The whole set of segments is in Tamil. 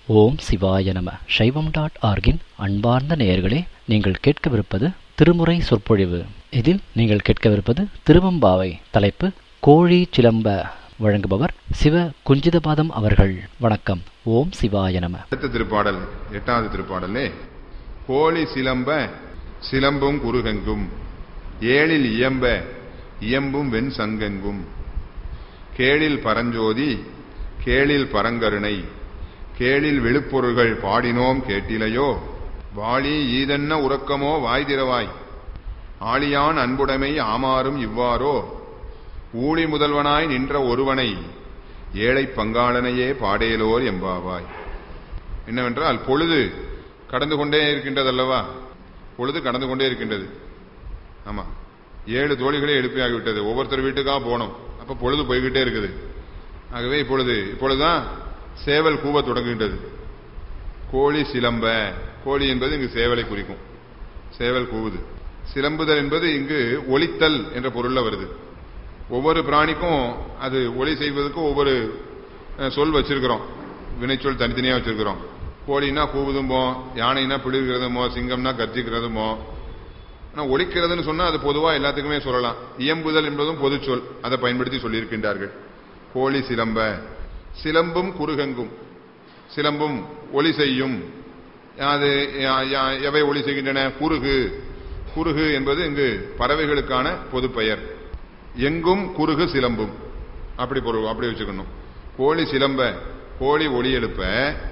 ஓம் சிவாய நம சைவம் டாட் ஆர்கின் அன்பார்ந்த நேயர்களே நீங்கள் கேட்கவிருப்பது திருமுறை சொற்பொழிவு இதில் நீங்கள் கேட்கவிருப்பது திருவம்பாவை தலைப்பு கோழி சிலம்ப வழங்குபவர் சிவ குஞ்சிதபாதம் அவர்கள் வணக்கம் ஓம் சிவாய நம அடுத்த திருப்பாடல் எட்டாவது திருப்பாடலே கோழி சிலம்ப சிலம்பும் குருகெங்கும் ஏழில் இயம்ப இயம்பும் வெண் சங்கெங்கும் கேளில் பரஞ்சோதி கேளில் பரங்கருணை கேளில் விழுப்பொருள்கள் பாடினோம் கேட்டிலையோ வாளி ஈதன்ன உறக்கமோ வாய்திரவாய் ஆளியான் அன்புடைமை ஆமாறும் இவ்வாறோ ஊழி முதல்வனாய் நின்ற ஒருவனை ஏழை பங்காளனையே பாடேலோர் எம்பாவாய் என்னவென்றால் பொழுது கடந்து கொண்டே இருக்கின்றதல்லவா பொழுது கடந்து கொண்டே இருக்கின்றது ஆமா ஏழு தோழிகளே எழுப்பியாகிவிட்டது ஒவ்வொருத்தர் வீட்டுக்காக போனோம் அப்ப பொழுது போய்கிட்டே இருக்குது ஆகவே இப்பொழுது இப்பொழுதுதான் சேவல் கூவ தொடங்குகின்றது கோழி சிலம்ப கோழி என்பது இங்கு சேவலை குறிக்கும் சேவல் கூவுது சிலம்புதல் என்பது இங்கு ஒலித்தல் என்ற பொருள்ல வருது ஒவ்வொரு பிராணிக்கும் அது ஒலி செய்வதற்கு ஒவ்வொரு அஹ், சொல் வச்சிருக்கிறோம் வினைச்சொல் தனித்தனியா வச்சிருக்கிறோம் கோழின்னா கூவுதுமோ யானைனா பிடுகிறதுமோ சிங்கம்னா கர்ஜிக்கிறதுமோ ஆனா ஒலிக்கிறதுன்னு சொன்னா அது பொதுவா எல்லாத்துக்குமே சொல்லலாம் இயம்புதல் என்பதும் பொது சொல் அதை பயன்படுத்தி சொல்லியிருக்கின்றார்கள் கோழி சிலம்ப சிலம்பும் குறுகெங்கும் சிலம்பும் ஒலி செய்யும் அது யா- யா- எவை ஒலி செய்கின்றன குறுகு குறுகு என்பது இங்கு பறவைகளுக்கான பொது பெயர் எங்கும் குறுகு சிலம்பும் அப்படி பொருள் அப்படி வச்சுக்கணும் கோழி சிலம்ப கோழி ஒலி எழுப்ப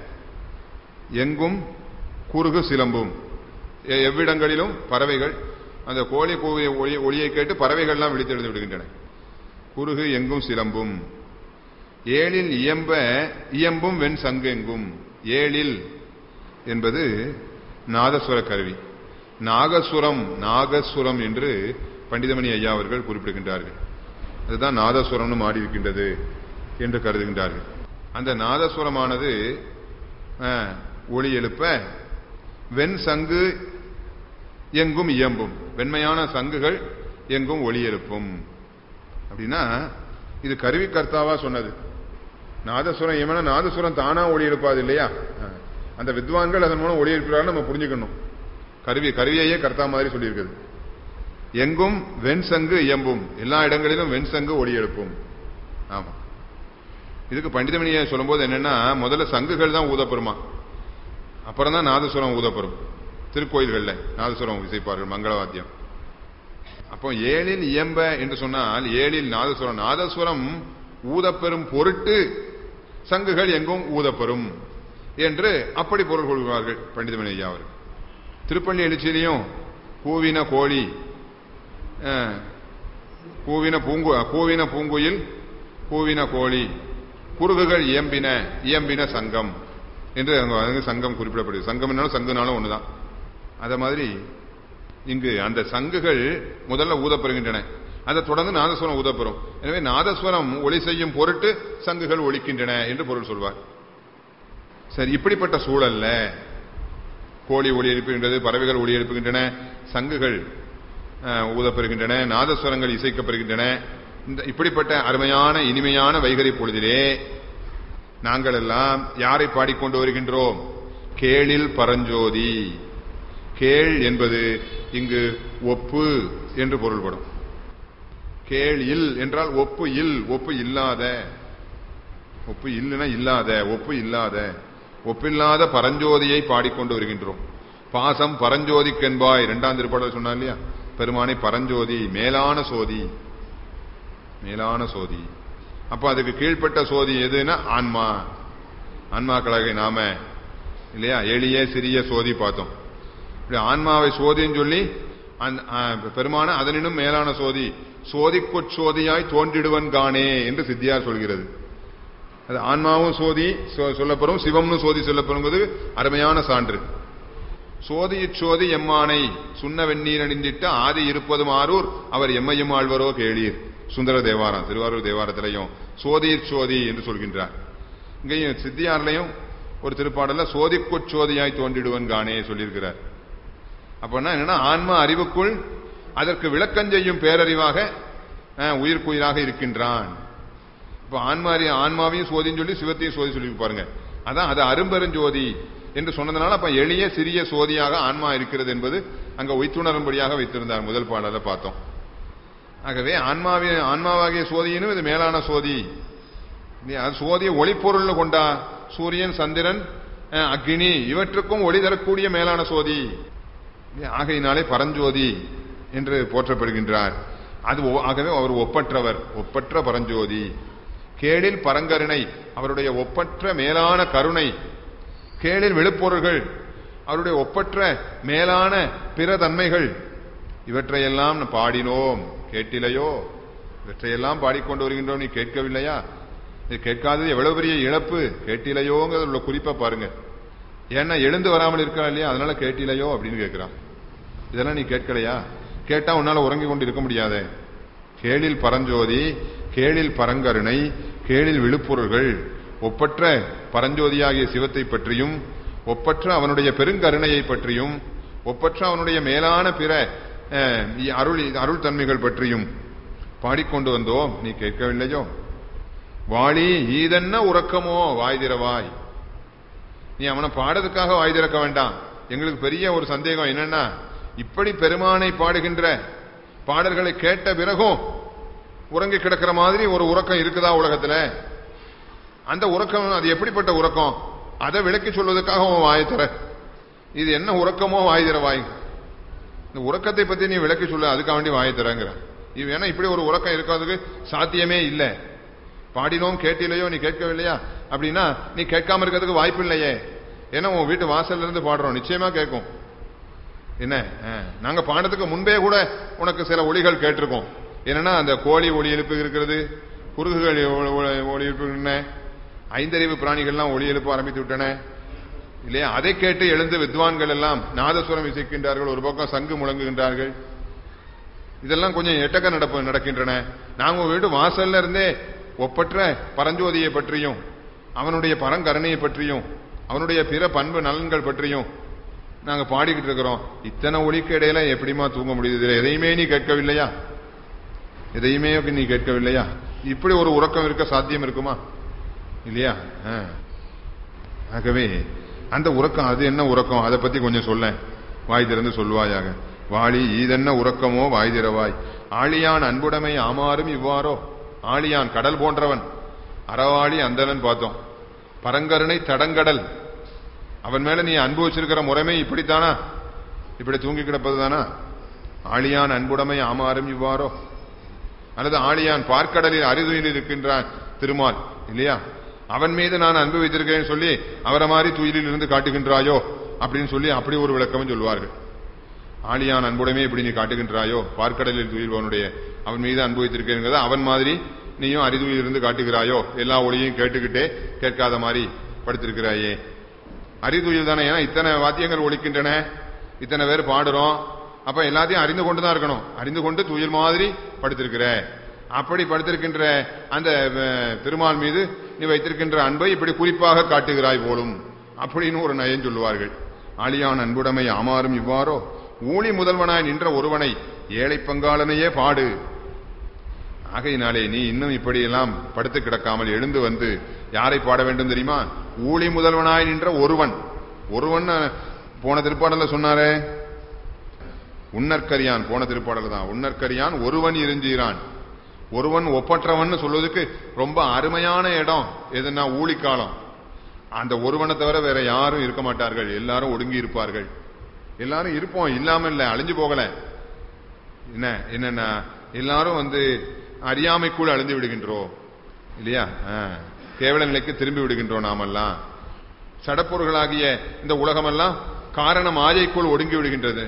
எங்கும் குறுகு சிலம்பும் எ- எவ்விடங்களிலும் பறவைகள் அந்த கோழி கூவிய ஒளி ஒளியை கேட்டு பறவைகள்லாம் விழித்தெழுந்து விடுகின்றன குறுகு எங்கும் சிலம்பும் ஏழில் இயம்ப இயம்பும் வெண் சங்கெங்கும் ஏழில் என்பது நாதஸ்வர கருவி நாகசுரம் நாகசுரம் என்று பண்டிதமணி ஐயா அவர்கள் குறிப்பிடுகின்றார்கள் அதுதான் நாதஸ்வரம்னு மாறி இருக்கின்றது என்று கருதுகின்றார்கள் அந்த நாதஸ்வரமானது அஹ், ஒளி எழுப்ப வெண் சங்கு எங்கும் இயம்பும் வெண்மையான சங்குகள் எங்கும் ஒளி எழுப்பும் அப்படின்னா இது கருவி கர்த்தாவா சொன்னது நாதசுரம் ஏமனா நாதசுரம் தானா ஒளி எழுப்பாது இல்லையா அஹ். அந்த வித்வான்கள் அதன் மூலம் ஒளி எழுப்புறாரு நம்ம புரிஞ்சுக்கணும் கருவி கருவியையே கர்த்தா மாதிரி சொல்லியிருக்குது எங்கும் வெண்சங்கு இயம்பும் எல்லா இடங்களிலும் வெண்சங்கு ஒளி எழுப்பும் ஆமா இதுக்கு பண்டிதமணியை சொல்லும்போது என்னன்னா முதல்ல சங்குகள் தான் ஊதப்பெருமா அப்புறம் தான் நாதசுரம் ஊதப்பெறும் திருக்கோயில்கள்ல நாதசுரம் இசைப்பார்கள் மங்களவாத்தியம் அப்போ ஏழில் இயம்ப என்று சொன்னால் ஏழில் நாதசுரம் நாதசுரம் ஊதப்பெறும் பொருட்டு சங்குகள் எங்கும் ஊதப்பெறும் என்று அப்படி பொருள் கொள்கிறார்கள் பண்டிதமணி ஐயா அவர்கள் திருப்பள்ளி எழுச்சியிலையும் கூவின கோழி அஹ், கூவின பூங்கு கூவின பூங்குயில் கூவின கோழி குருகுகள் இயம்பின இயம்பின சங்கம் என்று அங்க அங்க சங்கம் குறிப்பிடப்படுது சங்கம் என்னாலும் சங்குனாலும் ஒண்ணுதான் அத மாதிரி இங்கு அந்த சங்குகள் முதல்ல ஊதப்பெறுகின்றன அதை தொடர்ந்து நாதஸ்வரம் ஊதப்பெறும் எனவே நாதஸ்வரம் ஒளி செய்யும் பொருட்டு சங்குகள் ஒலிக்கின்றன என்று பொருள் சொல்வார் சரி இப்படிப்பட்ட சூழல்ல கோழி ஒளி எழுப்புகின்றது பறவைகள் ஒளி எழுப்புகின்றன சங்குகள் அஹ், ஊதப்பெறுகின்றன நாதஸ்வரங்கள் இசைக்கப்படுகின்றன இந்த இப்படிப்பட்ட அருமையான இனிமையான வைகரி பொழுதிலே நாங்கள் எல்லாம் யாரை பாடிக்கொண்டு வருகின்றோம் கேளில் பரஞ்சோதி கேள் என்பது இங்கு ஒப்பு என்று பொருள்படும் கேள் இல் என்றால் ஒப்பு இல் ஒப்பு இல்லாத ஒப்பு இல்லைன்னா இல்லாத ஒப்பு இல்லாத ஒப்பில்லாத பரஞ்சோதியை பாடிக்கொண்டு வருகின்றோம் பாசம் பரஞ்சோதிக்கென்பாய் இரண்டாம் திருப்பாடல் சொன்னா இல்லையா பெருமானை பரஞ்சோதி மேலான சோதி மேலான சோதி அப்ப அதுக்கு கீழ்ப்பட்ட சோதி எதுன்னா ஆன்மா ஆன்மாக்களாக நாம இல்லையா எளிய சிறிய சோதி பார்த்தோம் இப்படி ஆன்மாவை சோதின்னு சொல்லி அந்த- ஆ, பெருமான அதனினும் மேலான சோதி சோதிக்குச் சோதியாய் தோன்றிடுவன் காணே என்று சித்தியார் சொல்கிறது அது ஆன்மாவும் சோதி சொ- சொல்லப்பெறும் சிவம்னு சோதி சொல்லப்பெறுங்கிறது அருமையான சான்று சோதியிற் சோதி எம்மானை சுண்ண வெந்நீர் அணிந்திட்ட ஆதி இருப்பதும் ஆரூர் அவர் எம்மையும் ஆழ்வரோ கேளீர் சுந்தர தேவாரம் திருவாரூர் தேவாரத்திலையும் சோதியிற் சோதி என்று சொல்கின்றார் இங்கேயும் சித்தியார்லையும் ஒரு திருப்பாடல்ல சோதிக்குச் சோதியாய் தோன்றிடுவன் காணே சொல்லியிருக்கிறார் அப்பன்னா என்னன்னா ஆன்மா அறிவுக்குள் அதற்கு விளக்கம் செய்யும் பேரறிவாக அஹ், உயிர்க்குயிராக இருக்கின்றான் இப்ப ஆன்மாரி ஆன்மாவையும் சோதின்னு சொல்லி சிவத்தையும் சோதி சொல்லி பாருங்க அதான் அது அரும்பெருஞ்சோதி என்று சொன்னதுனால அப்ப எளிய சிறிய சோதியாக ஆன்மா இருக்கிறது என்பது அங்க உய்த்துணரும்படியாக வைத்திருந்தார் முதல் பாடலை பார்த்தோம் ஆகவே ஆன்மாவின் ஆன்மாவாகிய சோதியினும் இது மேலான சோதி இல்லையா? அது சோதியை ஒளிப்பொருள் கொண்டா சூரியன் சந்திரன் அஹ், அக்னி இவற்றுக்கும் ஒளி தரக்கூடிய மேலான சோதி இல்லையா? ஆகையினாலே பரஞ்சோதி என்று போற்றப்படுகின்றார் அது ஒ- ஆகவே அவர் ஒப்பற்றவர் ஒப்பற்ற பரஞ்சோதி கேளில் பரங்கருணை அவருடைய ஒப்பற்ற மேலான கருணை கேளில் விழுப்பொருள்கள் அவருடைய ஒப்பற்ற மேலான பிற தன்மைகள் இவற்றையெல்லாம் பாடினோம் கேட்டிலையோ இவற்றையெல்லாம் பாடிக்கொண்டு வருகின்றோம் நீ கேட்கவில்லையா இது கேட்காதது எவ்வளவு பெரிய இழப்பு கேட்டிலையோங்கிறது உள்ள குறிப்பா பாருங்க ஏன்னா எழுந்து வராமல் இருக்கா இல்லையா அதனால கேட்டிலையோ அப்படின்னு கேட்கிறான் இதெல்லாம் நீ கேட்கலையா கேட்டா உன்னால உறங்கி கொண்டு இருக்க முடியாதே கேளில் பரஞ்சோதி கேளில் பரங்கருணை கேளில் விழுப்பொருள்கள் ஒப்பற்ற பரஞ்சோதியாகிய சிவத்தை பற்றியும் ஒப்பற்ற அவனுடைய பெருங்கருணையை பற்றியும் ஒப்பற்ற அவனுடைய மேலான பிற அஹ், அருள் அருள் தன்மைகள் பற்றியும் பாடிக்கொண்டு வந்தோம் நீ கேட்கவில்லையோ வாளி ஈதென்ன உறக்கமோ வாய் திறவாய் நீ அவனை பாடுறதுக்காக வாய் திறக்க வேண்டாம் எங்களுக்கு பெரிய ஒரு சந்தேகம் என்னன்னா இப்படி பெருமானை பாடுகின்ற பாடல்களை கேட்ட பிறகும் உறங்கி கிடக்கிற மாதிரி ஒரு உறக்கம் இருக்குதா உலகத்துல அந்த உறக்கம் அது எப்படிப்பட்ட உறக்கம் அதை விளக்கி சொல்வதற்காக உன் வாய் தர இது என்ன உறக்கமோ வாய் தர வாய் இந்த உறக்கத்தை பத்தி நீ விளக்கி சொல்ல அதுக்காக வேண்டி வாய் தரங்கிற இது வேணா இப்படி ஒரு உறக்கம் இருக்கிறதுக்கு சாத்தியமே இல்லை பாடினோம் கேட்டிலையோ நீ கேட்கவில்லையா அப்படின்னா நீ கேட்காம இருக்கிறதுக்கு வாய்ப்பு இல்லையே ஏன்னா உன் வீட்டு வாசல்ல இருந்து பாடுறோம் நிச்சயமா கேட்கும் என்ன ஆ, நாங்க பாடுறதுக்கு முன்பே கூட உனக்கு சில ஒளிகள் கேட்டிருக்கோம் என்னன்னா அந்த கோழி ஒளி எழுப்பு இருக்கிறது குருகுகள் ஒ- ஒ- ஒளி எழுப்புகின்றன ஐந்தறிவு பிராணிகள்லாம் ஒளி எழுப்ப ஆரம்பித்து விட்டன இல்லையா அதை கேட்டு எழுந்து வித்வான்கள் எல்லாம் நாதசுரம் இசைக்கின்றார்கள் ஒரு பக்கம் சங்கு முழங்குகின்றார்கள் இதெல்லாம் கொஞ்சம் எட்டக்க நடப்பு நடக்கின்றன நாங்க உங்க வீட்டு வாசல்ல இருந்தே ஒப்பற்ற பரஞ்சோதியை பற்றியும் அவனுடைய பரங்கருணையை பற்றியும் அவனுடைய பிற பண்பு நலன்கள் பற்றியும் நாங்க பாடிக்கிட்டு இருக்கிறோம் இத்தனை ஒளிக்கு இடையில எப்படிமா தூங்க முடியுது இதுல எதையுமே நீ கேட்கவில்லையா எதையுமே நீ கேட்கவில்லையா இப்படி ஒரு உறக்கம் இருக்க சாத்தியம் இருக்குமா இல்லையா ஆ. ஆகவே அந்த உறக்கம் அது என்ன உறக்கம் அதை பத்தி கொஞ்சம் சொல்ல வாய் திறந்து சொல்வாயாக வாளி ஈதென்ன உறக்கமோ வாய் திறவாய் ஆழியான் அன்புடைமை ஆமாறும் இவ்வாறோ ஆழியான் கடல் போன்றவன் அறவாளி அந்தலன் பார்த்தோம் பரங்கருணை தடங்கடல் அவன் மேல நீ அன்பு வச்சிருக்கிற முறைமை இப்படித்தானா இப்படி தூங்கி கிடப்பதுதானா ஆழியான் அன்புடைமை ஆமாறும் இவ்வாறோ அல்லது ஆழியான் பார்க்கடலில் அரிதுயில் இருக்கின்றான் திருமால் இல்லையா அவன் மீது நான் அன்பு வைத்திருக்கிறேன்னு சொல்லி அவரை மாதிரி துயிலில் இருந்து காட்டுகின்றாயோ அப்படின்னு சொல்லி அப்படி ஒரு விளக்கமும் சொல்வார்கள் ஆழியான் அன்புடைமை இப்படி நீ காட்டுகின்றாயோ பார்க்கடலில் துயில்பவனுடைய அவன் மீது அன்பு வைத்திருக்கிறேங்கிறத அவன் மாதிரி நீயும் அரிதுயில் இருந்து காட்டுகிறாயோ எல்லா ஒளியும் கேட்டுக்கிட்டே கேட்காத மாதிரி படுத்திருக்கிறாயே அரிதுயில் தானே ஏன்னா இத்தனை வாத்தியங்கள் ஒழிக்கின்றன இத்தனை பேர் பாடுறோம் அப்ப எல்லாத்தையும் அறிந்து கொண்டு தான் இருக்கணும் அறிந்து கொண்டு துயில் மாதிரி படுத்திருக்கிற அப்படி படுத்திருக்கின்ற அந்த அஹ், திருமால் மீது நீ வைத்திருக்கின்ற அன்பை இப்படி குறிப்பாக காட்டுகிறாய் போலும் அப்படின்னு ஒரு நயம் சொல்லுவார்கள் ஆழியான் அன்புடைமை ஆமாறும் இவ்வாறோ ஊழி முதல்வனாய் நின்ற ஒருவனை ஏழை பங்காளனையே பாடு ஆகையினாலே நீ இன்னும் இப்படியெல்லாம் படுத்து கிடக்காமல் எழுந்து வந்து யாரை பாட வேண்டும் தெரியுமா ஊழி முதல்வனாய் நின்ற ஒருவன் ஒருவன் போன திருப்பாடல்ல சொன்னாரே உன்னற்கரியான் போன திருப்பாடல் தான் உன்னற்கரியான் ஒருவன் இருஞ்சீரான் ஒருவன் ஒப்பற்றவன் சொல்வதற்கு ரொம்ப அருமையான இடம் எதுனா ஊழிக்காலம் அந்த ஒருவனை தவிர வேற யாரும் இருக்க மாட்டார்கள் எல்லாரும் ஒடுங்கி இருப்பார்கள் எல்லாரும் இருப்போம் இல்லாம இல்ல அழிஞ்சு போகல என்ன என்னன்னா எல்லாரும் வந்து அறியாமைக்குள் அழிந்து விடுகின்றோம் இல்லையா ஆ. கேவல நிலைக்கு திரும்பி விடுகின்றோம் நாமெல்லாம் சடப்பொருள்களாகிய இந்த உலகமெல்லாம் காரண மாயைக்குள் ஒடுங்கி விடுகின்றது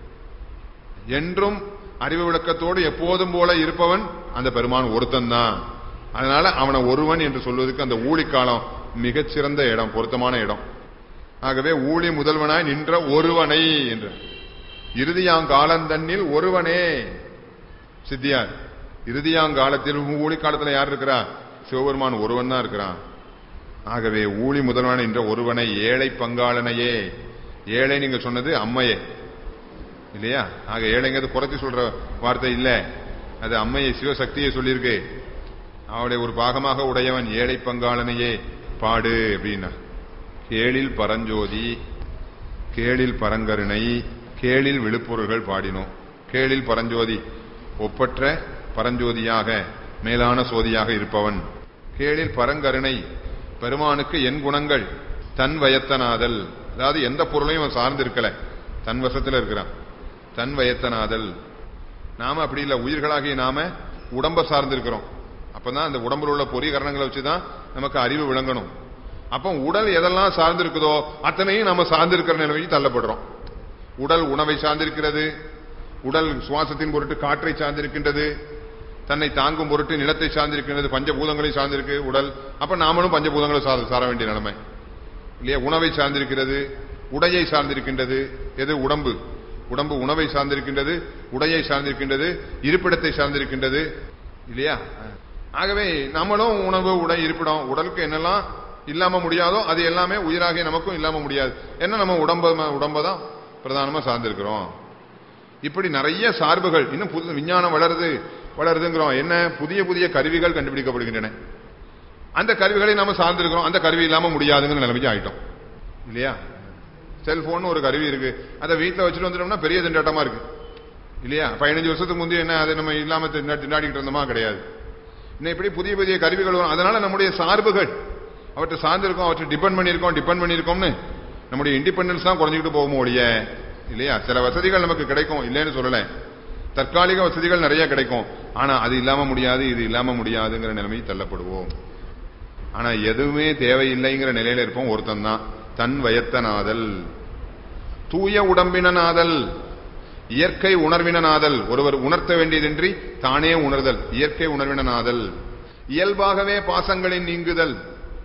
என்றும் அறிவு விளக்கத்தோடு எப்போதும் போல இருப்பவன் அந்த பெருமான் ஒருத்தன் தான் அதனால அவனை ஒருவன் என்று சொல்வதற்கு அந்த ஊழிக்காலம் மிகச்சிறந்த இடம் பொருத்தமான இடம் ஆகவே ஊழி முதல்வனாய் நின்ற ஒருவனை என்று இறுதியாங்காலந்தன்னில் ஒருவனே சித்தியார் இறுதியாங்காலத்தில் ஊழி காலத்துல யார் இருக்கிறா சிவபெருமான் ஒருவன் தான் இருக்கிறான் ஆகவே ஊழி முதல்வன் என்ற ஒருவனை ஏழை பங்காளனையே ஏழை நீங்க சொன்னது அம்மையே இல்லையா ஆக ஏழைங்கிறது குறைச்சி சொல்ற வார்த்தை இல்ல அது அம்மையை சிவசக்தியை சொல்லியிருக்கு அவளுடைய ஒரு பாகமாக உடையவன் ஏழை பங்காளனையே பாடு அப்படின்னா கேளில் பரஞ்சோதி கேளில் பரங்கருணை கேளில் விழுப்பொருள்கள் பாடினோம் கேளில் பரஞ்சோதி ஒப்பற்ற பரஞ்சோதியாக மேலான சோதியாக இருப்பவன் கேளில் பரங்கருணை பெருமானுக்கு என் குணங்கள் தன் வயத்தனாதல் அதாவது எந்த பொருளையும் அவன் சார்ந்து இருக்கல தன் வசத்துல இருக்கிறான் தன் வயத்தனாதல் நாம அப்படி இல்ல உயிர்களாகிய நாம உடம்ப சார்ந்து இருக்கிறோம் அப்பதான் அந்த உடம்புல உள்ள பொறி கரணங்களை வச்சுதான் நமக்கு அறிவு விளங்கணும் அப்போ உடல் எதெல்லாம் சார்ந்து இருக்குதோ அத்தனையும் நம்ம சார்ந்து இருக்கிற நிலைமைக்கு தள்ளப்படுறோம் உடல் உணவை சார்ந்திருக்கிறது உடல் சுவாசத்தின் பொருட்டு காற்றை சார்ந்திருக்கின்றது தன்னை தாங்கும் பொருட்டு நிலத்தை சார்ந்திருக்கின்றது பஞ்சபூதங்களை சார்ந்திருக்கு உடல் அப்ப நாமளும் பஞ்சபூதங்களை சார் சார வேண்டிய நிலைமை இல்லையா உணவை சார்ந்திருக்கிறது உடையை சார்ந்திருக்கின்றது எது உடம்பு உடம்பு உணவை சார்ந்திருக்கின்றது உடையை சார்ந்திருக்கின்றது இருப்பிடத்தை சார்ந்திருக்கின்றது இல்லையா ஆகவே நம்மளும் உணவு உடை இருப்பிடம் உடலுக்கு என்னெல்லாம் இல்லாம முடியாதோ அது எல்லாமே உயிராகிய நமக்கும் இல்லாம முடியாது என்ன நம்ம உடம்ப உடம்ப தான் பிரதானமா சார்ந்திருக்கிறோம் இப்படி நிறைய சார்புகள் இன்னும் புது விஞ்ஞானம் வளருது வளருதுங்கிறோம் என்ன புதிய புதிய கருவிகள் கண்டுபிடிக்கப்படுகின்றன அந்த கருவிகளை நாம சார்ந்திருக்கிறோம் அந்த கருவி இல்லாம முடியாதுங்கிற நிலைமைக்கு ஆயிட்டோம் இல்லையா செல்போன் ஒரு கருவி இருக்கு அதை வீட்டில் வச்சுட்டு வந்துட்டோம்னா பெரிய திண்டாட்டமா இருக்கு இல்லையா பதினஞ்சு வருஷத்துக்கு முந்தைய என்ன அதை நம்ம இல்லாம திண்டா- திண்டாடிக்கிட்டு இருந்தோமா கிடையாது இன்னும் இப்படி புதிய புதிய கருவிகள் வரும் அதனால நம்முடைய சார்புகள் அவற்றை சார்ந்திருக்கோம் அவற்றை டிபெண்ட் பண்ணியிருக்கோம் டிபெண்ட் பண்ணியிருக்கோம்னு நம்முடைய இண்டிபெண்டன்ஸ் தான் குறைஞ்சிக்கிட்டு போகும் ஒழிய இல்லையா சில வசதிகள் நமக்கு கிடைக்கும் இல்லைன்னு சொல்லல தற்காலிக வசதிகள் நிறைய கிடைக்கும் ஆனா அது இல்லாம முடியாது இது இல்லாம முடியாதுங்கிற நிலைமைக்கு தள்ளப்படுவோம் ஆனா எதுவுமே தேவையில்லைங்கிற நிலையில இருப்போம் ஒருத்தன் தான் தன் வயத்தனாதல் தூய உடம்பினனாதல் இயற்கை உணர்வினனாதல் ஒருவர் உணர்த்த வேண்டியதின்றி தானே உணர்தல் இயற்கை உணர்வினனாதல் இயல்பாகவே பாசங்களின் நீங்குதல்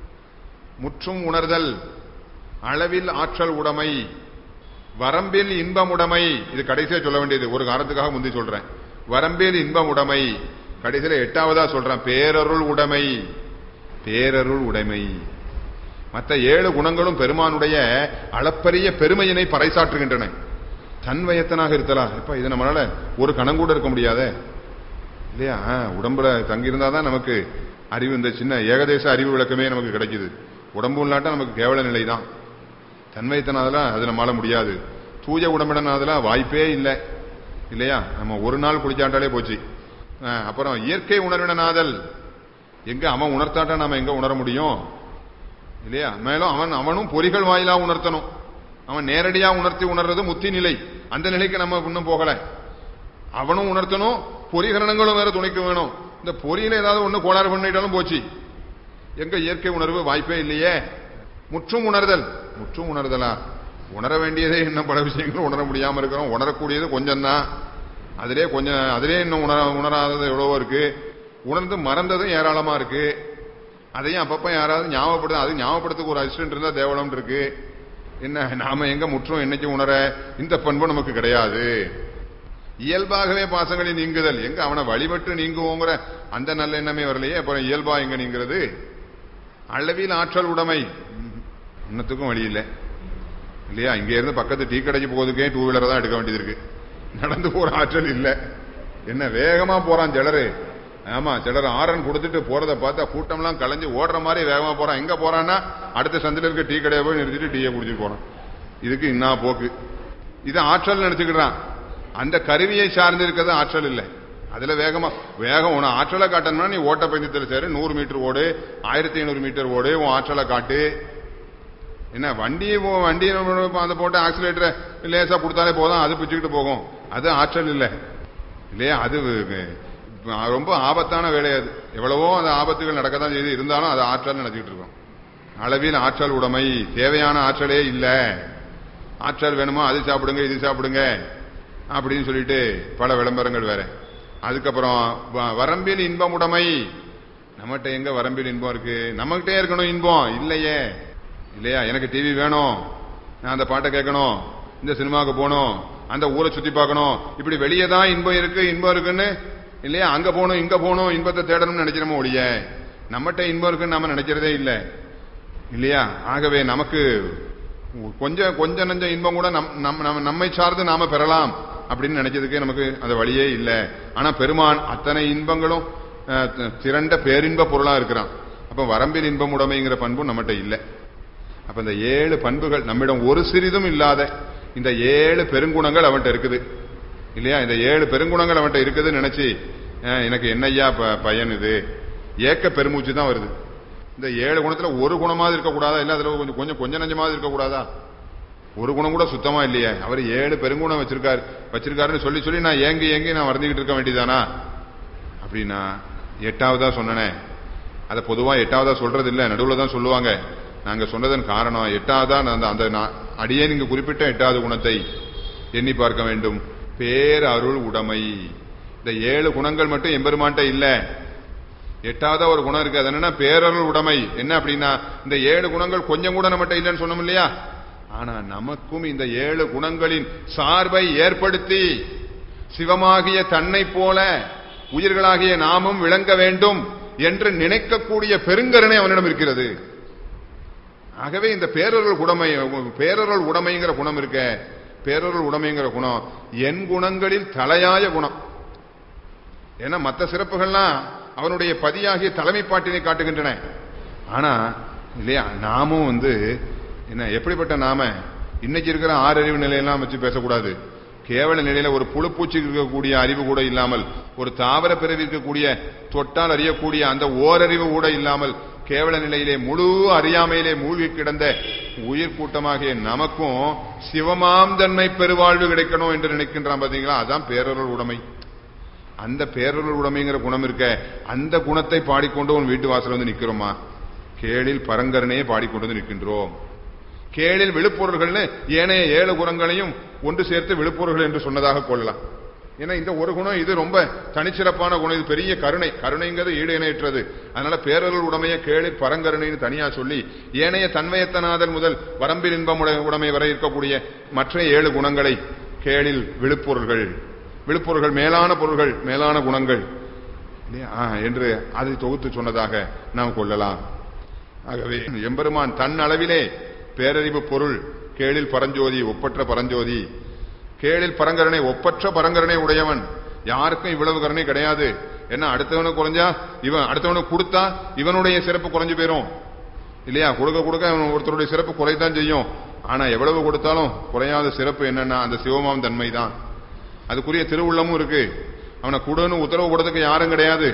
முற்றும் உணர்தல் அளவில் ஆற்றல் உடைமை வரம்பில் இன்பம் உடைமை இது கடைசியா சொல்ல வேண்டியது ஒரு காரணத்துக்காக முந்தி சொல்றேன் வரம்பில் இன்பம் உடைமை கடைசியில எட்டாவதா சொல்றேன் பேரருள் உடைமை பேரருள் உடைமை மற்ற ஏழு குணங்களும் பெருமானுடைய அளப்பரிய பெருமையினை பறைசாற்றுகின்றன தன்வயத்தனாக இருத்தலா இப்ப இது நம்மளால ஒரு கணம் கூட இருக்க முடியாதே இல்லையா ஆ, உடம்புல தங்கியிருந்தா தான் நமக்கு அறிவு இந்த சின்ன ஏகதேச அறிவு விளக்கமே நமக்கு கிடைக்குது உடம்பு இல்லாட்டா நமக்கு கேவல நிலை தான் தன்மைத்தனாதெல்லாம் அது நம்மளால முடியாது தூய உடம்பிடனாதெல்லாம் வாய்ப்பே இல்லை இல்லையா நம்ம ஒரு நாள் குடிச்சாட்டாலே போச்சு ஆ, அப்புறம் இயற்கை உணர்வினனாதல் எங்க அவன் உணர்த்தாட்டா நாம எங்க உணர முடியும் இல்லையா மேலும் அவன் அவனும் பொறிகள் வாயிலா உணர்த்தணும் அவன் நேரடியா உணர்த்தி உணர்றது முத்தி நிலை அந்த நிலைக்கு நம்ம இன்னும் போகல அவனும் உணர்த்தணும் பொறிகரணங்களும் வேற துணைக்கு வேணும் இந்த பொறியில ஏதாவது ஒண்ணு கோளாறு பண்ணிட்டாலும் போச்சு எங்க இயற்கை உணர்வு வாய்ப்பே இல்லையே முற்றும் உணர்தல் முற்றும் உணர்தலா உணர வேண்டியதே இன்னும் பல விஷயங்கள் உணர முடியாம இருக்கிறோம் உணரக்கூடியது கொஞ்சம் தான் அதிலே கொஞ்சம் அதிலே இன்னும் உணர உணராதது எவ்வளவோ இருக்கு உணர்ந்து மறந்ததும் ஏராளமா இருக்கு அதையும் அப்பப்ப யாராவது ஞாபகப்படுத்த அது ஞாபகப்படுத்துக்கு ஒரு அசிஸ்டன்ட் இருந்தா தேவலம் இருக்கு என்ன நாம எங்க முற்றும் என்னைக்கு உணர இந்த பண்பு நமக்கு கிடையாது இயல்பாகவே பாசங்களின் நீங்குதல் எங்க அவனை வழிபட்டு நீங்குவோங்கிற அந்த நல்ல எண்ணமே வரலையே அப்புறம் இயல்பா எங்க நீங்கிறது அளவில் ஆற்றல் உடைமை இன்னத்துக்கும் வழி இல்லை இல்லையா இங்க இருந்து பக்கத்து டீ கடைக்கு போகிறதுக்கே டூ வீலர் தான் எடுக்க வேண்டியது இருக்கு நடந்து போற ஆற்றல் இல்ல என்ன வேகமா போறான் சிலரு ஆமா சிலர் ஆரன் கொடுத்துட்டு போறத பார்த்தா கூட்டம்லாம் கலைஞ்சு ஓடுற மாதிரி வேகமா போறான் எங்க போறான்னா அடுத்த சந்தில இருக்க டீ கடையை போய் நிறுத்திட்டு டீயை குடிச்சிட்டு போறான் இதுக்கு இன்னா போக்கு இது ஆற்றல் நினைச்சுக்கிறான் அந்த கருவியை சார்ந்து இருக்கிறது ஆற்றல் இல்லை அதுல வேகமா வேகம் உன ஆற்றலை காட்டணும்னா நீ ஓட்ட பந்தயத்தில் சேரு நூறு மீட்டர் ஓடு ஆயிரத்தி ஐநூறு மீட்டர் ஓடு உன் ஆற்றலை காட்டு என்ன வண்டி போ- வண்டி நம்ம அந்த போட்டு ஆக்சிலேட்டரை லேசா கொடுத்தாலே போதும் அது பிச்சுக்கிட்டு போகும் அது ஆற்றல் இல்லை இல்லையா அது அஹ், ரொம்ப ஆபத்தான வேலை அது எவ்வளவோ அந்த ஆபத்துகள் நடக்கத்தான் செய்து இருந்தாலும் அது ஆற்றல் நினைச்சிட்டு இருக்கோம் அளவில் ஆற்றல் உடைமை தேவையான ஆற்றலே இல்லை ஆற்றல் வேணுமா அது சாப்பிடுங்க இது சாப்பிடுங்க அப்படின்னு சொல்லிட்டு பல விளம்பரங்கள் வேற அதுக்கப்புறம் வ- வரம்பில் இன்பம் உடைமை நம்மகிட்ட எங்க வரம்பில் இன்பம் இருக்கு நம்மகிட்டே இருக்கணும் இன்பம் இல்லையே இல்லையா எனக்கு டிவி வேணும் நான் அந்த பாட்டை கேட்கணும் இந்த சினிமாவுக்கு போகணும் அந்த ஊரை சுத்தி பார்க்கணும் இப்படி வெளியே தான் இன்பம் இருக்கு இன்பம் இருக்குன்னு இல்லையா அங்க போகணும் இங்க போகணும் இன்பத்தை தேடணும்னு நினைக்கிறோமோ ஒழிய நம்மகிட்ட இன்பம் இருக்குன்னு நாம நினைக்கிறதே இல்லை இல்லையா ஆகவே நமக்கு கொஞ்சம் கொஞ்ச நஞ்ச இன்பம் கூட நம் நம் நம்ம- நம்மை சார்ந்து நாம பெறலாம் அப்படின்னு நினைச்சதுக்கு நமக்கு அந்த வழியே இல்லை ஆனா பெருமான் அத்தனை இன்பங்களும் அஹ், தி- திரண்ட பேரின்ப பொருளா இருக்கிறான் அப்ப வரம்பில் இன்பம் உடைமைங்கிற பண்பும் நம்மகிட்ட இல்லை அப்ப இந்த ஏழு பண்புகள் நம்மிடம் ஒரு சிறிதும் இல்லாத இந்த ஏழு பெருங்குணங்கள் அவன்கிட்ட இருக்குது இல்லையா இந்த ஏழு பெருங்குணங்கள் அவன்கிட்ட இருக்குதுன்னு நினைச்சு அஹ், எனக்கு என்னய்யா ப- பயன் இது ஏக்க பெருமூச்சு தான் வருது இந்த ஏழு குணத்துல ஒரு குணமாவது இருக்கக்கூடாதா இல்ல அதுல கொஞ்சம் கொஞ்சம் கொஞ்சம் நஞ்சமாவது இருக்கக்கூடாதா ஒரு குணம் கூட சுத்தமா இல்லையே அவர் ஏழு பெருங்குணம் வச்சிருக்காரு வச்சிருக்காருன்னு சொல்லி சொல்லி நான் ஏங்கி ஏங்கி நான் வருந்திக்கிட்டு இருக்க வேண்டியதானா அப்படின்னா எட்டாவதா சொன்னனே அதை பொதுவா எட்டாவதா சொல்றது இல்ல நடுவுல தான் சொல்லுவாங்க நாங்க சொன்னதன் காரணம் எட்டாவதா நான் அந்த அந்த நான் அடியே நீங்க குறிப்பிட்ட எட்டாவது குணத்தை எண்ணி பார்க்க வேண்டும் பேரருள் உடைமை இந்த ஏழு குணங்கள் மட்டும் எம்பெருமான்ட்ட இல்ல எட்டாவதா ஒரு குணம் இருக்கு அது என்னன்னா பேரருள் உடைமை என்ன அப்படின்னா இந்த ஏழு குணங்கள் கொஞ்சம் கூட நம்மகிட்ட இல்லைன்னு சொன்னோம் இல்லையா ஆனா நமக்கும் இந்த ஏழு குணங்களின் சார்பை ஏற்படுத்தி சிவமாகிய தன்னை போல உயிர்களாகிய நாமும் விளங்க வேண்டும் என்று நினைக்கக்கூடிய பெருங்கருணை அவனிடம் இருக்கிறது ஆகவே இந்த பேரருள் உடைமை பேரருள் உடைமைங்கிற குணம் இருக்க பேரருள் உடைமைங்கிற குணம் என் குணங்களில் தலையாய குணம் ஏன்னா மற்ற சிறப்புகள்லாம் அவனுடைய பதியாகிய தலைமைப்பாட்டினை காட்டுகின்றன ஆனா இல்லையா நாமும் வந்து என்ன எப்படிப்பட்ட நாம இன்னைக்கு இருக்கிற ஆறறிவு நிலையெல்லாம் வச்சு பேசக்கூடாது கேவல நிலையில ஒரு புழுப்பூச்சி இருக்கக்கூடிய அறிவு கூட இல்லாமல் ஒரு தாவர பிறவி இருக்கக்கூடிய தொட்டால் அறியக்கூடிய அந்த ஓரறிவு கூட இல்லாமல் கேவல நிலையிலே முழு அறியாமையிலே மூழ்கி கிடந்த உயிர் கூட்டமாகிய நமக்கும் சிவமாம் தன்மை பெருவாழ்வு கிடைக்கணும் என்று நினைக்கின்றான் பாத்தீங்களா அதான் பேரருள் உடைமை அந்த பேரருள் உடைமைங்கிற குணம் இருக்க அந்த குணத்தை பாடிக்கொண்டு உன் வீட்டு வாசல் வந்து நிக்கிறோமா கேளில் பரங்கரனையே பாடிக்கொண்டு வந்து நிற்கின்றோம் கேளில் விழுப்பொருள்கள்னு ஏனைய ஏழு குணங்களையும் ஒன்று சேர்த்து விழுப்பொருள்கள் என்று சொன்னதாக கொள்ளலாம் ஏன்னா இந்த ஒரு குணம் இது ரொம்ப தனிச்சிறப்பான குணம் இது பெரிய கருணை கருணைங்கிறது ஈடு இணையற்றது அதனால பேரருள் உடைமைய கேளில் பரங்கருணைன்னு தனியா சொல்லி ஏனைய தன்மயத்தனாதல் முதல் வரம்பில் இன்பம் உடை- உடைமை வரை இருக்கக்கூடிய மற்ற ஏழு குணங்களை கேளில் விழுப்பொருள்கள் விழுப்பொருள்கள் மேலான பொருள்கள் மேலான குணங்கள் இல்லையா? ஆ, என்று அதை தொகுத்து சொன்னதாக நாம் கொள்ளலாம் ஆகவே எம்பெருமான் தன் அளவிலே பேரறிவு பொருள் கேளில் பரஞ்சோதி ஒப்பற்ற பரஞ்சோதி கேளில் பரங்கரனை ஒப்பற்ற பரங்கரனை உடையவன் யாருக்கும் இவ்வளவு கருணை கிடையாது என்ன அடுத்தவனுக்கு குறைஞ்சா இவன் அடுத்தவனுக்கு கொடுத்தா இவனுடைய சிறப்பு குறைஞ்சு போயிரும் இல்லையா கொடுக்க கொடுக்க அவன் ஒருத்தருடைய சிறப்பு குறைதான் செய்யும் ஆனா எவ்வளவு கொடுத்தாலும் குறையாத சிறப்பு என்னன்னா அந்த சிவமாம் தன்மை தான் அதுக்குரிய திருவுள்ளமும் இருக்கு அவனை கொடுன்னு உத்தரவு கொடுத்ததுக்கு யாரும் கிடையாது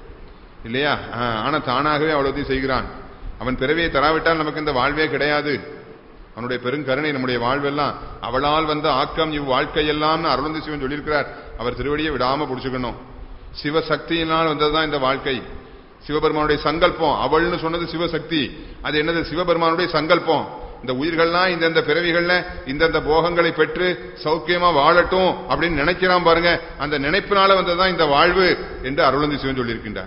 இல்லையா ஆ, ஆனா தானாகவே அவ்வளவுதையும் செய்கிறான் அவன் பிறவியை தராவிட்டால் நமக்கு இந்த வாழ்வே கிடையாது அவனுடைய பெருங்கருணை நம்முடைய வாழ்வெல்லாம் அவளால் வந்த ஆக்கம் இவ் வாழ்க்கையெல்லாம் அருளந்தி சிவன் சொல்லியிருக்கிறார் அவர் திருவடியை விடாம புடிச்சுக்கணும் சிவசக்தியினால் வந்ததுதான் இந்த வாழ்க்கை சிவபெருமானுடைய சங்கல்பம் அவள்னு சொன்னது சிவசக்தி அது என்னது சிவபெருமானுடைய சங்கல்பம் இந்த உயிர்கள்லாம் இந்தந்த பிறவிகள்ல இந்தந்த போகங்களை பெற்று சௌக்கியமா வாழட்டும் அப்படின்னு நினைக்கிறான் பாருங்க அந்த நினைப்பினால வந்ததுதான் இந்த வாழ்வு என்று அருளந்தி சிவன் சொல்லியிருக்கின்றார்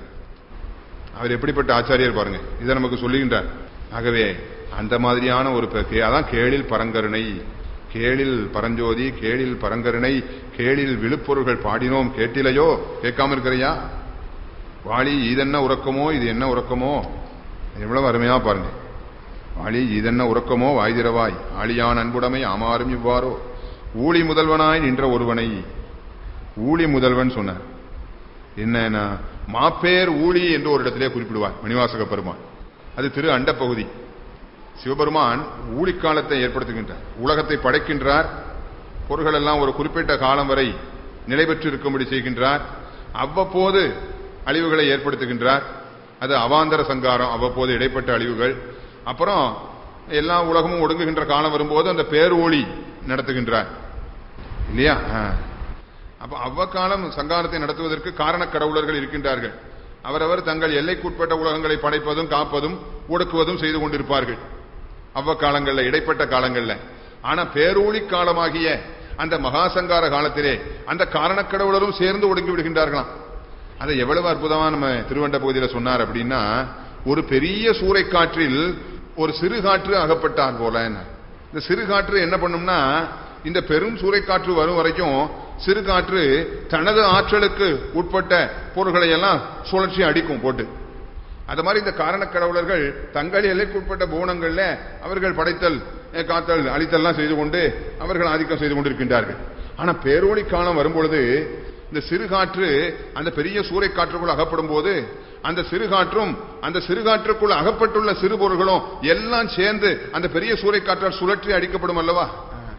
அவர் எப்படிப்பட்ட ஆச்சாரியர் பாருங்க இதை நமக்கு சொல்லுகின்றார் ஆகவே அந்த மாதிரியான ஒரு ப- கே- அதான் கேளில் பரங்கருணை கேளில் பரஞ்சோதி கேளில் பரங்கருணை கேளில் விழுப்பொருள்கள் பாடினோம் கேட்டிலையோ கேட்காம இருக்கிறையா வாளி இதென்ன உறக்கமோ இது என்ன உறக்கமோ எவ்வளவு அருமையா பாருங்க வாளி இதென்ன உறக்கமோ வாய்திரவாய் ஆளியான் அன்புடைமை ஆமாறும் இவ்வாறோ ஊழி முதல்வனாய் நின்ற ஒருவனை ஊழி முதல்வன் சொன்னார் என்னன்னா மாப்பேர் ஊழி என்று ஒரு இடத்திலே குறிப்பிடுவார் மணிவாசக பெருமான் அது திரு அண்ட பகுதி சிவபெருமான் ஊழிக்காலத்தை ஏற்படுத்துகின்றார் உலகத்தை படைக்கின்றார் பொருள்கள் எல்லாம் ஒரு குறிப்பிட்ட காலம் வரை நிலை பெற்று இருக்கும்படி செய்கின்றார் அவ்வப்போது அழிவுகளை ஏற்படுத்துகின்றார் அது அவாந்தர சங்காரம் அவ்வப்போது இடைப்பட்ட அழிவுகள் அப்புறம் எல்லா உலகமும் ஒடுங்குகின்ற காலம் வரும்போது அந்த பேரொளி நடத்துகின்றார் இல்லையா ஆ. அப்ப அவ்வக்காலம் சங்காரத்தை நடத்துவதற்கு காரணக் கடவுளர்கள் இருக்கின்றார்கள் அவரவர் தங்கள் எல்லைக்குட்பட்ட உலகங்களை படைப்பதும் காப்பதும் ஒடுக்குவதும் செய்து கொண்டிருப்பார்கள் அவ்வக்காலங்கள்ல இடைப்பட்ட காலங்கள்ல ஆனா பேரூழி காலமாகிய அந்த மகாசங்கார காலத்திலே அந்த காரணக் கடவுளரும் சேர்ந்து ஒடுங்கி விடுகின்றார்களாம் அதை எவ்வளவு அற்புதமா நம்ம திருவண்ட பகுதியில சொன்னார் அப்படின்னா ஒரு பெரிய சூறைக்காற்றில் ஒரு சிறு காற்று அகப்பட்டார் போல இந்த சிறு காற்று என்ன பண்ணும்னா இந்த பெரும் சூறைக்காற்று வரும் வரைக்கும் சிறு காற்று தனது ஆற்றலுக்கு உட்பட்ட பொருள்களை எல்லாம் சுழற்சி அடிக்கும் போட்டு அது மாதிரி இந்த காரணக் கடவுளர்கள் தங்கள் எல்லைக்குட்பட்ட பூனங்கள்ல அவர்கள் படைத்தல் அஹ், காத்தல் அழித்தல்லாம் செய்து கொண்டு அவர்கள் ஆதிக்கம் செய்து கொண்டிருக்கின்றார்கள் ஆனா பேரோழி காலம் வரும்பொழுது இந்த சிறுகாற்று அந்த பெரிய சூறைக்காற்றுக்குள் அகப்படும் போது அந்த சிறுகாற்றும் அந்த சிறுகாற்றுக்குள் அகப்பட்டுள்ள சிறு பொருள்களும் எல்லாம் சேர்ந்து அந்த பெரிய சூறைக்காற்றால் சுழற்றி அடிக்கப்படும் அல்லவா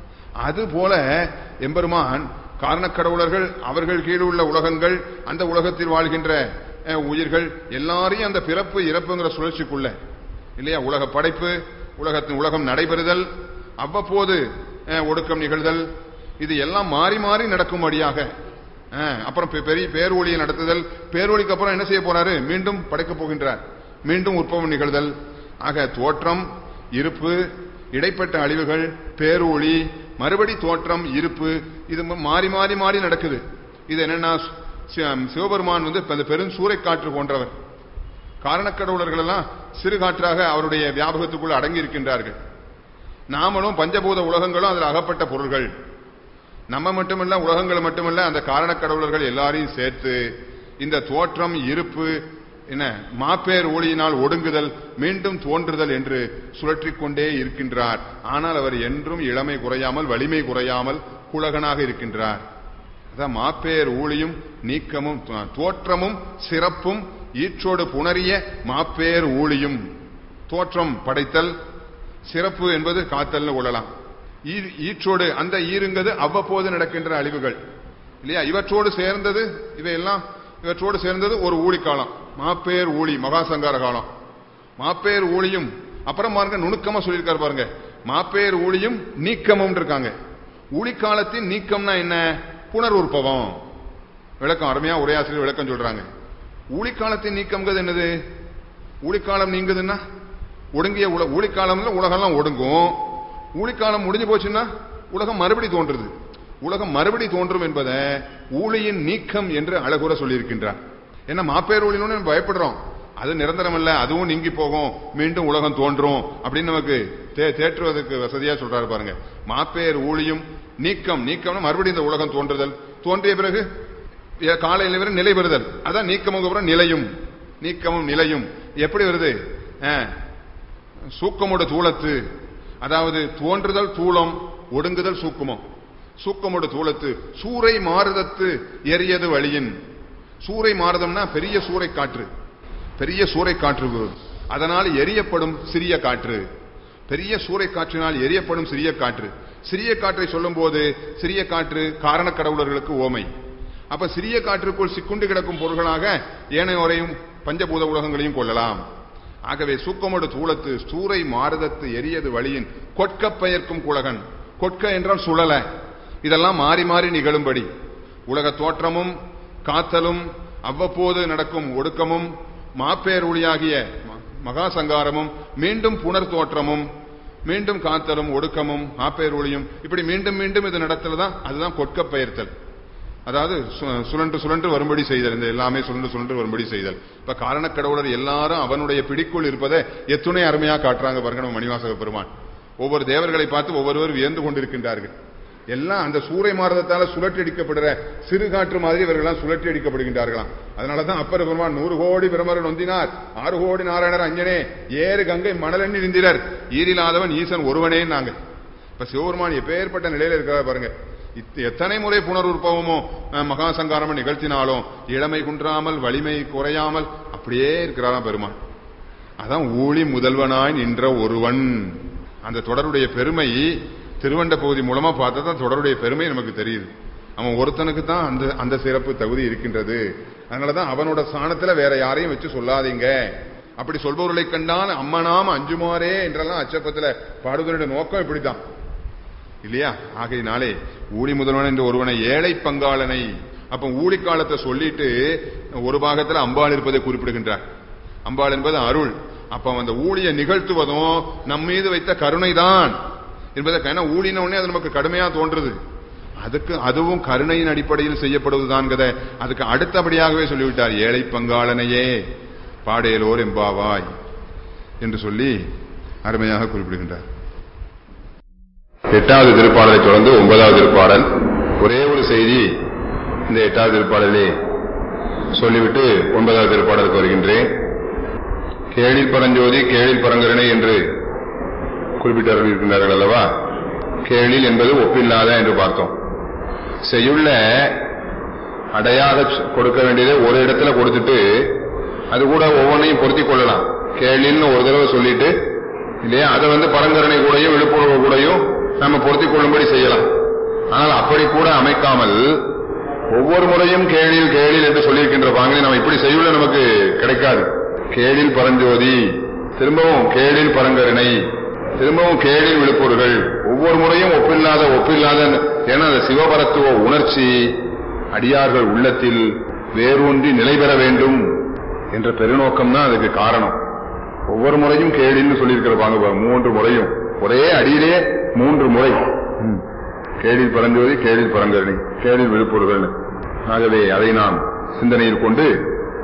அது போல எம்பெருமான் காரணக்கடவுளர்கள் அவர்கள் கீழ் உள்ள உலகங்கள் அந்த உலகத்தில் வாழ்கின்ற அஹ், உயிர்கள் எல்லாரையும் அந்த பிறப்பு இறப்புங்கிற சுழற்சிக்குள்ள இல்லையா உலக படைப்பு உலகத்தின் உலகம் நடைபெறுதல் அவ்வப்போது அஹ், ஒடுக்கம் நிகழ்தல் இது எல்லாம் மாறி மாறி நடக்கும்படியாக அஹ், அப்புறம் பெ- பெரிய பேரொழியை நடத்துதல் பேரொழிக்கு அப்புறம் என்ன செய்ய போறாரு மீண்டும் படைக்கப் போகின்றார் மீண்டும் உற்பவம் நிகழ்தல் ஆக தோற்றம் இருப்பு இடைப்பட்ட அழிவுகள் பேரொளி மறுபடி தோற்றம் இருப்பு இது ம- மாறி மாறி மாறி நடக்குது இது என்னன்னா சி- சிவபெருமான் வந்து இப்ப அந்த பெரும் சூறைக்காற்று போன்றவர் காரணக்கடவுளர்கள் எல்லாம் சிறு காற்றாக அவருடைய வியாபகத்துக்குள் அடங்கி இருக்கின்றார்கள் நாமளும் பஞ்சபூத உலகங்களும் அதில் அகப்பட்ட பொருள்கள் நம்ம மட்டுமல்ல உலகங்கள் மட்டுமல்ல அந்த காரணக்கடவுளர்கள் எல்லாரையும் சேர்த்து இந்த தோற்றம் இருப்பு என்ன மாப்பேர் ஒளியினால் ஒடுங்குதல் மீண்டும் தோன்றுதல் என்று சுழற்றிக் கொண்டே இருக்கின்றார் ஆனால் அவர் என்றும் இளமை குறையாமல் வலிமை குறையாமல் குலகனாக இருக்கின்றார் அதான் மாப்பேர் ஊழியும் நீக்கமும் தோ- தோற்றமும் சிறப்பும் ஈற்றோடு புணரிய மாப்பேர் ஊழியும் தோற்றம் படைத்தல் சிறப்பு என்பது காத்தல்னு கொள்ளலாம் ஈ- ஈற்றோடு அந்த ஈருங்கிறது அவ்வப்போது நடக்கின்ற அழிவுகள் இல்லையா இவற்றோடு சேர்ந்தது இவையெல்லாம் இவற்றோடு சேர்ந்தது ஒரு ஊழி காலம் மாப்பேர் ஊழி மகாசங்கார காலம் மாப்பேர் ஊழியும் அப்புறம் பாருங்க நுணுக்கமா சொல்லியிருக்காரு பாருங்க மாப்பேர் ஊழியும் நீக்கமும் இருக்காங்க ஊழிக்காலத்தின் நீக்கம்னா என்ன புனருற்பவம் விளக்கம் அருமையா உரையாசிரியர் விளக்கம் சொல்றாங்க ஊழிக்காலத்தின் நீக்கம்ங்கிறது என்னது ஊழிக்காலம் நீங்குதுன்னா ஒடுங்கிய உல ஊழிக்காலம்ல உலகம்லாம் ஒடுங்கும் ஊழிக்காலம் முடிஞ்சு போச்சுன்னா உலகம் மறுபடி தோன்றுது உலகம் மறுபடி தோன்றும் என்பதை ஊழியின் நீக்கம் என்று அழகுற சொல்லியிருக்கின்றார் ஏன்னா மாப்பேர் ஊழியன்னு நம்ம பயப்படுறோம் அது நிரந்தரம் அல்ல அதுவும் நீங்கி போகும் மீண்டும் உலகம் தோன்றும் அப்படின்னு நமக்கு தே- தேற்றுவதற்கு வசதியா சொல்றாரு பாருங்க மாப்பேர் ஊழியும் நீக்கம் நீக்கம்னா மறுபடியும் இந்த உலகம் தோன்றுதல் தோன்றிய பிறகு ஏ- காலையில வரை நிலை பெறுதல் அதான் நீக்கமும் அப்புறம் நிலையும் நீக்கமும் நிலையும் எப்படி வருது அஹ், சூக்கமோட தூளத்து அதாவது தோன்றுதல் தூளம் ஒடுங்குதல் சூக்குமம் சூக்கமோட தூளத்து சூறை மாறுதத்து எரியது வழியின் சூறை மாறுதம்னா பெரிய சூறை காற்று பெரிய சூறை காற்று அதனால் எரியப்படும் சிறிய காற்று பெரிய சூறை காற்றினால் எரியப்படும் சிறிய காற்று சிறிய காற்றை சொல்லும்போது சிறிய காற்று காரண கடவுளர்களுக்கு ஓமை அப்ப சிறிய காற்றுக்குள் சிக்குண்டு கிடக்கும் பொருள்களாக ஏனையோரையும் பஞ்சபூத உலகங்களையும் கொள்ளலாம் ஆகவே சூக்கமோடு தூளத்து சூறை மாறுதத்து எரியது வழியின் கொட்க பெயர்க்கும் குலகன் கொட்க என்றால் சுழல இதெல்லாம் மாறி மாறி நிகழும்படி உலக தோற்றமும் காத்தலும் அவ்வப்போது நடக்கும் ஒடுக்கமும் மாப்பேர் ஒளியாகிய ம- மகா சங்காரமும் மீண்டும் புனர் தோற்றமும் மீண்டும் காத்தலும் ஒடுக்கமும் மாப்பேர் ஒளியும் இப்படி மீண்டும் மீண்டும் இது நடத்தல் அதுதான் கொட்க பெயர்த்தல் அதாவது சு- சுழன்று சுழன்று வரும்படி செய்தல் இந்த எல்லாமே சுழன்று சுழன்று வரும்படி செய்தல் இப்ப காரணக் கடவுளர் எல்லாரும் அவனுடைய பிடிக்குள் இருப்பதை எத்துணை அருமையா காட்டுறாங்க பாருங்க நம்ம மணிவாசக பெருமான் ஒவ்வொரு தேவர்களை பார்த்து ஒவ்வொருவர் வியந்து கொண்டிருக்கின்றார்கள் எல்லாம் அந்த சூறை மாரதத்தால சுழற்றி அடிக்கப்படுற சிறு காற்று மாதிரி இவர்கள்லாம் சுழற்றி அடிக்கப்படுகின்றார்களாம் அதனாலதான் அப்பர் பெருமான் நூறு கோடி பிரமர் நொந்தினார் ஆறு கோடி நாராயணர் அஞ்சனே ஏறு கங்கை மணலெண்ணி நிந்திரர் ஈரில்லாதவன் ஈசன் ஒருவனே நாங்க இப்ப சிவபெருமான் எப்பேற்பட்ட நிலையில இருக்கிறார் பாருங்க இத்- எத்தனை முறை புனருற்பவமோ அஹ், மகா சங்காரமும் நிகழ்த்தினாலும் இளமை குன்றாமல் வலிமை குறையாமல் அப்படியே இருக்கிறாராம் பெருமான் அதான் ஊழி முதல்வனாய் நின்ற ஒருவன் அந்த தொடருடைய பெருமை திருவண்ட பகுதி மூலமா பார்த்தா தான் தொடருடைய பெருமை நமக்கு தெரியுது அவன் ஒருத்தனுக்கு தான் அந்த அந்த சிறப்பு தகுதி இருக்கின்றது அதனாலதான் அவனோட ஸ்தானத்துல வேற யாரையும் வச்சு சொல்லாதீங்க அப்படி சொல்பவர்களை கண்டால் அம்மனாம அஞ்சுமாறே என்றெல்லாம் அச்சப்பத்துல பாடுவதனுடைய நோக்கம் இப்படித்தான் இல்லையா ஆகையினாலே ஊழி முதல்வன் என்ற ஒருவனை ஏழை பங்காளனை அப்ப ஊழி காலத்தை சொல்லிட்டு ஒரு பாகத்துல அம்பாள் இருப்பதை குறிப்பிடுகின்றார் அம்பாள் என்பது அருள் அப்ப அந்த ஊழியை நிகழ்த்துவதும் நம் மீது வைத்த கருணைதான் என்பதை ஏன்னா ஊழின உடனே அது நமக்கு கடுமையா தோன்றுது அதுக்கு அதுவும் கருணையின் அடிப்படையில் செய்யப்படுவதுதான் கதை அதுக்கு அடுத்தபடியாகவே சொல்லிவிட்டார் ஏழை பங்காளனையே பாடேலோர் எம்பாவாய் என்று சொல்லி அருமையாக குறிப்பிடுகின்றார் எட்டாவது திருப்பாடலை தொடர்ந்து ஒன்பதாவது திருப்பாடல் ஒரே ஒரு செய்தி இந்த எட்டாவது திருப்பாடலே சொல்லிவிட்டு ஒன்பதாவது திருப்பாடலுக்கு வருகின்றேன் கேளில் பரஞ்சோதி கேளில் பரங்கருணை என்று குறிப்பிட்டவர்கள் இருக்கின்றார்கள் அல்லவா கேளில் என்பது ஒப்பில்லாத என்று பார்த்தோம் செய்யுள்ள அடையாக சொ- கொடுக்க வேண்டியதை ஒரு இடத்துல கொடுத்துட்டு அது கூட ஒவ்வொன்றையும் பொருத்தி கொள்ளலாம் கேளின்னு ஒரு தடவை சொல்லிட்டு இல்லையா அதை வந்து பரங்கரணை கூடயும் விழுப்புணர்வு கூடயும் நம்ம பொருத்தி கொள்ளும்படி செய்யலாம் ஆனால் அப்படி கூட அமைக்காமல் ஒவ்வொரு முறையும் கேளில் கேளில் என்று சொல்லியிருக்கின்ற பாங்களை நம்ம இப்படி செய்யுள்ள நமக்கு கிடைக்காது கேளில் பரஞ்சோதி திரும்பவும் கேளில் பரங்கருணை திரும்பவும் கேளில் விழுப்பொருள்கள் ஒவ்வொரு முறையும் ஒப்பில்லாத ஒப்பில்லாத ஏன்னா அந்த சிவபரத்துவ உணர்ச்சி அடியார்கள் உள்ளத்தில் வேரூன்றி நிலை பெற வேண்டும் என்ற பெருநோக்கம் தான் அதுக்கு காரணம் ஒவ்வொரு முறையும் கேளின்னு சொல்லியிருக்கிறப்பாங்க பாருங்க, மூன்று முறையும் ஒரே அடியிலே மூன்று முறை ம். கேளில் பரஞ்சோதி கேளில் பரங்கரணி கேளில் விழுப்பொருள்கள் ஆகவே அதை நாம் சிந்தனையில் கொண்டு